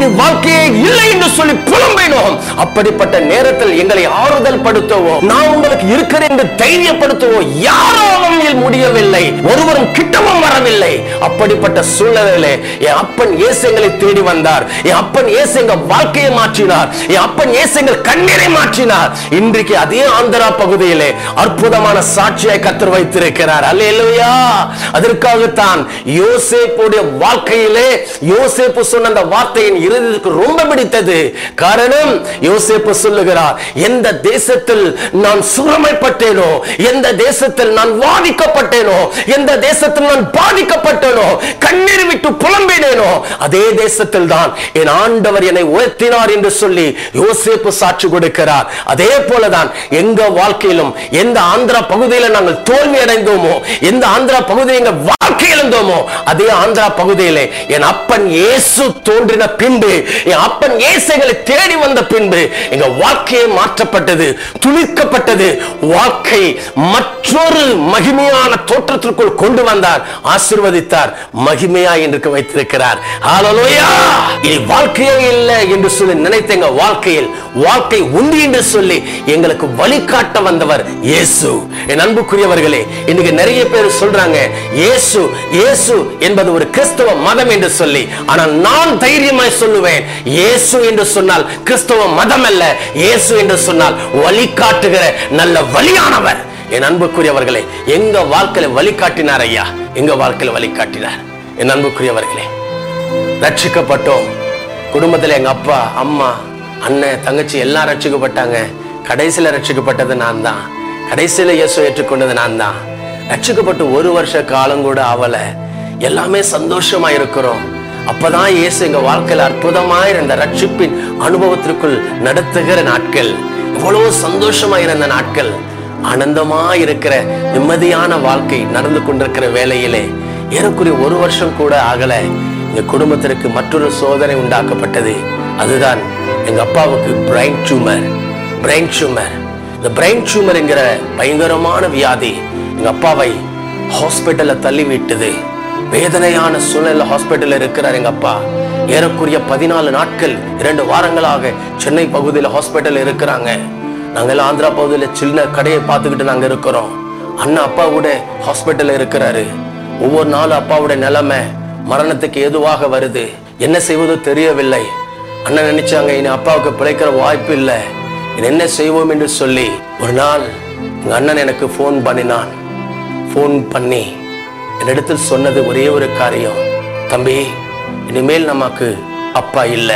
இனி வாழ்க்கையே இல்லை என்று சொல்லி புலம்பினோம் அப்படிப்பட்ட நேரத்தில் எங்களை ஆறுதல் படுத்தவோ நான் உங்களுக்கு இருக்கிறேன் என்று தைரியப்படுத்தவோ யாராலும் முடியவில்லை ஒருவரும் கிட்டவும் வரவில்லை அப்படிப்பட்ட சூழ்நிலையிலே என் அப்பன் இயேசு எங்களை தேடி வந்தார் என் அப்பன் இயேசு எங்க வாழ்க்கையை மாற்றினார் என் அப்பன் இயேசு எங்கள் கண்ணீரை மாற்றினார் இன்றைக்கு அதே ஆந்திரா பகுதியிலே அற்புதமான சாட்சியாய் கத்தர் வைத்திருக்கிறார் அல்லேலூயா அதற்காகத்தான் யோசேப்புடைய வாழ்க்கையிலே யோசேப்பு சொன்ன அந்த வார்த்தையின் இறுதிக்கு ரொம்ப பிடித்தது காரணம் யோசேப்பு சொல்லுகிறார் எந்த தேசத்தில் நான் சுரமைப்பட்டேனோ எந்த தேசத்தில் நான் வாதிக்கப்பட்டேனோ எந்த தேசத்தில் நான் பாதிக்கப்பட்டேனோ கண்ணீர் விட்டு புலம்பினேனோ அதே தேசத்தில் தான் என் ஆண்டவர் என்னை உயர்த்தினார் என்று சொல்லி யோசேப்பு சாட்சி கொடுக்கிறார் அதே போலதான் எங்க வாழ்க்கையிலும் எந்த ஆந்திரா பகுதியில நாங்கள் தோல்வி அடைந்தோமோ எந்த ஆந்திரா பகுதியில் எங்க வாழ்க்கை இழந்தோமோ அதே ஆந்திரா பகுதியிலே என் அப்பன் இயேசு தோன்றின பின்பு என் அப்பன் இயேசு எங்களை தேடி வந்த பின்பு எங்க வாழ்க்கையே மாற்றப்பட்டது துளிர்க்கப்பட்டது வாழ்க்கை மற்றொரு மகிமையான தோற்றத்திற்குள் கொண்டு வந்தார் ஆசீர்வதித்தார் மகிமையா என்று வைத்திருக்கிறார் ஹalleluya இனி வாழ்க்கையே இல்லை என்று சொல்லி நினைத்த எங்க வாழ்க்கையில் வாழ்க்கை உண்டு என்று சொல்லி எங்களுக்கு வழிகாட்ட வந்தவர் இயேசு என் அன்புக்குரியவர்களே இன்னைக்கு நிறைய பேர் சொல்றாங்க இயேசு இயேசு என்பது ஒரு கிறிஸ்தவ மதம் என்று சொல்லி ஆனால் நான் தைரியமாய் சொல்லுவேன் இயேசு என்று சொன்னால் கிறிஸ்தவ மதம் அல்ல இயேசு என்று சொன்னால் வழிகாட்டுகிற நல்ல வழியானவர் என் அன்புக்குரியவர்களே எங்க வாழ்க்கையில வழிகாட்டினார் ஐயா எங்க வாழ்க்கையில வழிகாட்டினார் என் அன்புக்குரியவர்களே ரட்சிக்கப்பட்டோம் குடும்பத்துல எங்க அப்பா அம்மா அண்ணன் தங்கச்சி எல்லாம் ரட்சிக்கப்பட்டாங்க கடைசியில ரட்சிக்கப்பட்டது நான் தான் கடைசியில இயேசு ஏற்றுக்கொண்டது நான் தான் ரட்சிக்கப்பட்டு ஒரு வருஷ காலம் கூட ஆவல எல்லாமே சந்தோஷமா இருக்கிறோம் அப்பதான் இயேசு எங்க வாழ்க்கையில அற்புதமா இருந்த ரட்சிப்பின் அனுபவத்திற்குள் நடத்துகிற நாட்கள் இவ்வளவு சந்தோஷமா இருந்த நாட்கள் ஆனந்தமா இருக்கிற நிம்மதியான வாழ்க்கை நடந்து கொண்டிருக்கிற வேளையிலே ஏறக்குறைய ஒரு வருஷம் கூட ஆகல எங்க குடும்பத்திற்கு மற்றொரு சோதனை உண்டாக்கப்பட்டது அதுதான் எங்க அப்பாவுக்கு பிரைன் டியூமர் பிரைன் டியூமர் இந்த பிரைன் டியூமர் என்கிற பயங்கரமான வியாதி எங்க அப்பாவை ஹாஸ்பிட்டல்ல தள்ளி விட்டது வேதனையான சூழ்நிலை ஹாஸ்பிட்டல்ல இருக்கிறார் எங்க அப்பா ஏறக்குறைய பதினாலு நாட்கள் இரண்டு வாரங்களாக சென்னை பகுதியில் ஹாஸ்பிட்டல் இருக்கிறாங்க நாங்கள் ஆந்திரா பகுதியில் சின்ன கடையை பார்த்துக்கிட்டு நாங்க இருக்கிறோம் அண்ணன் அப்பா கூட ஹாஸ்பிட்டல்ல இருக்கிறாரு ஒவ்வொரு நாளும் அப்பாவுடைய நிலைமை மரணத்துக்கு ஏதுவாக வருது என்ன செய்வதோ தெரியவில்லை அண்ணன் நினைச்சாங்க இனி அப்பாவுக்கு பிழைக்கிற வாய்ப்பு இல்லை இனி என்ன செய்வோம் என்று சொல்லி ஒரு நாள் எங்க அண்ணன் எனக்கு ஃபோன் பண்ணினான் ஃபோன் பண்ணி என்னிடத்தில் சொன்னது ஒரே ஒரு காரியம் தம்பி இனிமேல் நமக்கு அப்பா இல்லை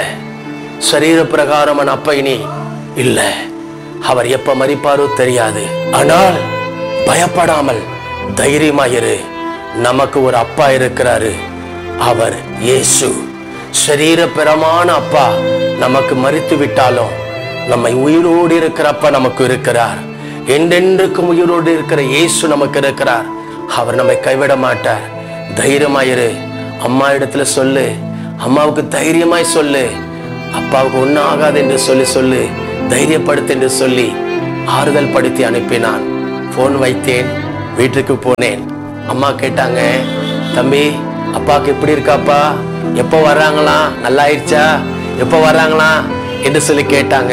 சரீர பிரகாரமான அப்பா இனி இல்லை அவர் எப்ப மறிப்பாரோ தெரியாது ஆனால் பயப்படாமல் தைரியமாயிரு நமக்கு ஒரு அப்பா இருக்கிறாரு அவர் இயேசு சரீரபிரமான அப்பா நமக்கு மறித்து விட்டாலும் நம்மை உயிரோடு இருக்கிற அப்பா நமக்கு இருக்கிறார் என்றென்றுக்கும் உயிரோடு இருக்கிற இயேசு நமக்கு இருக்கிறார் அவர் நம்மை கைவிட மாட்டார் தைரியமாயிரு அம்மா இடத்துல சொல்லு அம்மாவுக்கு தைரியமாய் சொல்லு அப்பாவுக்கு ஒன்றும் ஆகாது என்று சொல்லி சொல்லு தைரியப்படுத்து என்று சொல்லி ஆறுதல் படுத்தி அனுப்பினான் ஃபோன் வைத்தேன் வீட்டுக்கு போனேன் அம்மா கேட்டாங்க தம்பி அப்பாவுக்கு எப்படி இருக்காப்பா எப்போ வர்றாங்களா நல்லா ஆயிடுச்சா எப்போ வர்றாங்களா என்று சொல்லி கேட்டாங்க